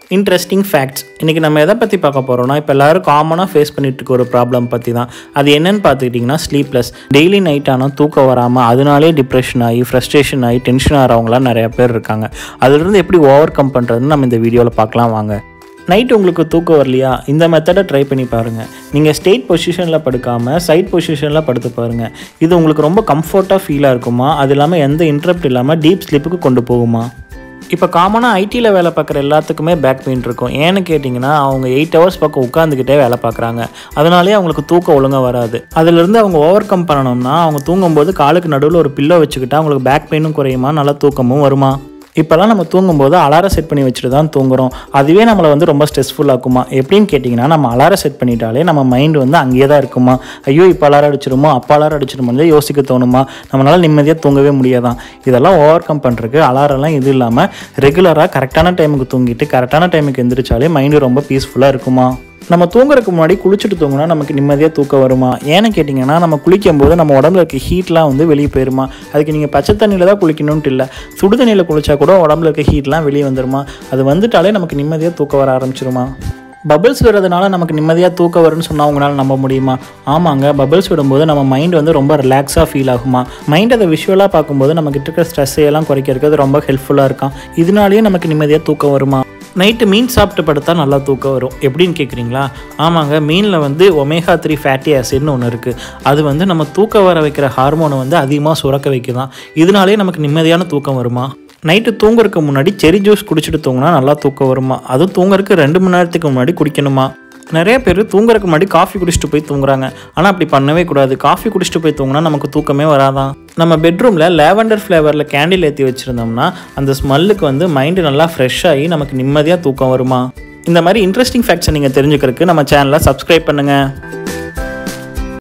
interesting facts இன்றைக்கி நம்ம எதை பற்றி பார்க்க போகிறோம்னா இப்போ எல்லோரும் காமனாக ஃபேஸ் பண்ணிட்டு இருக்க ஒரு ப்ராப்ளம் பற்றி தான் அது என்னன்னு பார்த்துக்கிட்டிங்கன்னா ஸ்லீப்லெஸ் டெய்லி நைட் ஆனால் தூக்கம் வராமல் அதனாலே டிப்ரெஷன் ஆகி ஃப்ரஸ்ட்ரேஷன் ஆகி டென்ஷன் ஆகிறவங்களாம் நிறைய பேர் இருக்காங்க அதுலேருந்து எப்படி ஓவர் கம் பண்ணுறதுன்னு நம்ம இந்த வீடியோவில் பார்க்கலாம் வாங்க நைட் உங்களுக்கு தூக்கம் வரலையா இந்த மெத்தடை ட்ரை பண்ணி பாருங்கள் நீங்கள் ஸ்டேட் பொசிஷனில் படுக்காமல் சைட் பொசிஷனில் படுத்து பாருங்கள் இது உங்களுக்கு ரொம்ப கம்ஃபர்ட்டாக ஃபீலாக இருக்குமா அது இல்லாமல் எந்த இன்ட்ரப்ட் இல்லாமல் டீப் ஸ்லீப்புக்கு கொண்டு போகுமா இப்போ காமனாக ஐடியில் வேலை பார்க்குற எல்லாத்துக்குமே பேக் பெயின் இருக்கும் ஏன்னு கேட்டிங்கன்னா அவங்க எயிட் ஹவர்ஸ் பக்கம் உட்காந்துக்கிட்டே வேலை பார்க்குறாங்க அதனாலே அவங்களுக்கு தூக்கம் ஒழுங்காக வராது அதிலிருந்து அவங்க ஓவர் கம் பண்ணணும்னா அவங்க தூங்கும்போது காலுக்கு நடுவில் ஒரு பில்லோ வச்சுக்கிட்டா அவங்களுக்கு பேக் பெயினும் குறையுமா நல்லா தூக்கமும் வருமா இப்போல்லாம் நம்ம தூங்கும்போது அலாரம் செட் பண்ணி வச்சுட்டு தான் தூங்குறோம் அதுவே நம்மளை வந்து ரொம்ப ஸ்ட்ரெஸ்ஃபுல் ஆக்குமா எப்படின்னு கேட்டிங்கன்னா நம்ம அலாரம் செட் பண்ணிட்டாலே நம்ம மைண்ட் வந்து அங்கேயே தான் இருக்குமா ஐயோ இப்போ அலாரம் அடிச்சிருமோ அப்போ அலாரம் அடிச்சிருமோ யோசிக்க தோணுமா நம்மளால் நிம்மதியாக தூங்கவே முடியாதான் இதெல்லாம் ஓவர் கம் பண்ணுறதுக்கு அலாரம்லாம் இது இல்லாமல் ரெகுலராக கரெக்டான டைமுக்கு தூங்கிட்டு கரெக்டான டைமுக்கு எந்திரிச்சாலே மைண்டு ரொம்ப பீஸ்ஃபுல்லாக இருக்குமா நம்ம தூங்குறதுக்கு முன்னாடி குளிச்சுட்டு தூங்கினா நமக்கு நிம்மதியாக தூக்கம் வருமா ஏன்னு கேட்டிங்கன்னா நம்ம குளிக்கும் போது நம்ம உடம்புல இருக்க ஹீட்லாம் வந்து வெளியே போயிருமா அதுக்கு நீங்கள் பச்சை தண்ணியில் தான் குளிக்கணும்ட்டு இல்லை சுடு தண்ணியில் குளிச்சா கூட உடம்புல இருக்க ஹீட்லாம் வெளியே வந்துருமா அது வந்துட்டாலே நமக்கு நிம்மதியாக தூக்கம் வர ஆரம்பிச்சிருமா பபிள்ஸ் விடுறதுனால நமக்கு நிம்மதியாக தூக்கம் வரும்னு சொன்னால் உங்களால் நம்ப முடியுமா ஆமாங்க பபிள்ஸ் விடும்போது நம்ம மைண்ட் வந்து ரொம்ப ரிலாக்ஸாக ஃபீல் ஆகுமா மைண்ட் அதை விஷுவலாக பார்க்கும்போது நமக்கு இருக்கிற ஸ்ட்ரெஸ்ஸை எல்லாம் குறைக்கிறதுக்கு அது ரொம்ப ஹெல்ப்ஃபுல்லாக இருக்கும் இதனாலேயே நமக்கு நிம்மதியாக தூக்கம் வருமா நைட்டு மீன் சாப்பிட்டு படுத்தா நல்லா தூக்கம் வரும் எப்படின்னு கேட்குறீங்களா ஆமாங்க மீனில் வந்து ஒமேகா த்ரீ ஃபேட்டி ஆசிட்னு ஒன்று இருக்குது அது வந்து நம்ம தூக்கம் வர வைக்கிற ஹார்மோனை வந்து அதிகமாக சுரக்க வைக்குதான் இதனாலே நமக்கு நிம்மதியான தூக்கம் வருமா நைட்டு தூங்குறதுக்கு முன்னாடி செரி ஜூஸ் குடிச்சிட்டு தூங்கினா நல்லா தூக்கம் வருமா அதுவும் தூங்குறதுக்கு ரெண்டு மணி நேரத்துக்கு முன்னாடி குடிக்கணுமா நிறைய பேர் தூங்குறதுக்கு முன்னாடி காஃபி குடிச்சிட்டு போய் தூங்குறாங்க ஆனால் அப்படி பண்ணவே கூடாது காஃபி குடிச்சிட்டு போய் தூங்கினா நமக்கு தூக்கமே வராதான் நம்ம பெட்ரூமில் லேவெண்டர் ஃப்ளேவரில் கேண்டில் ஏற்றி வச்சுருந்தோம்னா அந்த ஸ்மெல்லுக்கு வந்து மைண்டு நல்லா ஃப்ரெஷ் ஆகி நமக்கு நிம்மதியாக தூக்கம் வருமா இந்த மாதிரி இன்ட்ரெஸ்டிங் ஃபேக்ட்ஸை நீங்கள் தெரிஞ்சுக்கிறதுக்கு நம்ம சேனலை சப்ஸ்கிரைப் பண்ணுங்கள்